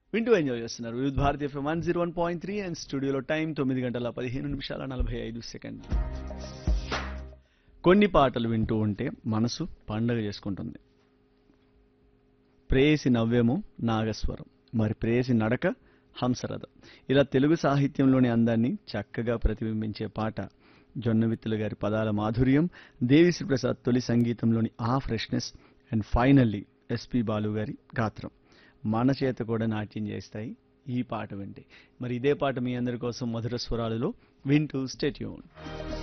వింటూ ఎంజాయ్ చేస్తున్నారు Vividh Bharati FM one zero one point three and స్టూడియోలో టైం తొమ్మిది గంటల పదిహేను నిమిషాల నలభై ఐదు సెకండ్లు కొన్ని పాటలు వింటూ ఉంటే మనసు పండగ చేసుకుంటుంది ప్రేయసి నవ్యము నాగస్వరం మరి ప్రేయసి నడక హంసరథం ఇలా తెలుగు సాహిత్యంలోని అందాన్ని చక్కగా ప్రతిబింబించే పాట జొన్నవిత్తుల గారి పదాల మాధుర్యం దేవిశ్రీ ప్రసాద్ తొలి సంగీతంలోని ఆ freshness and finally SP Balu garu గాత్రం మన చేత కూడా నాట్యం చేస్తాయి ఈ పాట వింటే మరి ఇదే పాట మీ అందరి కోసం మధుర స్వరాలలో వింటూ స్టేట్యూన్